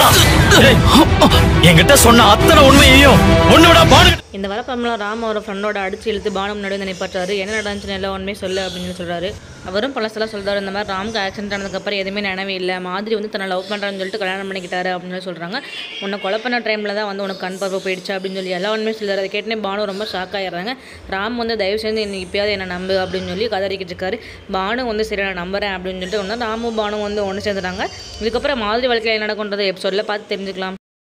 ஏய், என்கிட்ட சொன்ன அத்தனை உண்மையையும் ஒண்ணு விட பானு இந்த வரப்பம்லாம் ராம் அவரோட ஃப்ரெண்டோட அடிச்சு இழுத்து பானம் நடுவு வந்து நிப்பாட்டாரு என்ன நடந்துச்சுன்னு எல்லாம் உண்மையை சொல்லு அப்படின்னு சொல்லி சொல்றாரு அவரும் பழசெல்லாம் சொல்றாரு இந்த மாதிரி ராம்க்கு ஆக்சிடென்ட் ஆனதுக்கப்புறம் எதுவுமே நினைவே இல்லை மாதிரி வந்து தன்னை லவ் பண்ணுறான்னு சொல்லிட்டு கல்யாணம் பண்ணிக்கிட்டாரு அப்படின்னு சொல்லி சொல்கிறாங்க உன்னை கொலை பண்ண டைமில் தான் வந்து உனக்கு கண் பார்வை போயிடுச்சு அப்படின்னு சொல்லி எல்லா உண்மையும் சொல்றாரு அதை கேட்டனே பானு ரொம்ப ஷாக் ஆயிடுறாங்க ராம் வந்து தயவு செஞ்சு என்னை இப்பயாவது என்ன நம்பு அப்படின்னு சொல்லி கதறிக்கிட்டு இருக்காரு பானு வந்து சரி நான் நம்புறேன் அப்படின்னு சொல்லிட்டு ஒன்று ராமும் பானு வந்து ஒன்று சேர்ந்துட்டாங்க இதுக்கப்புறம் மாதிரி வாழ்க்கையில் என்ன நடக்குன்றது எபிசோடில் பார்த்து தெரிஞ்சுக்கலாம்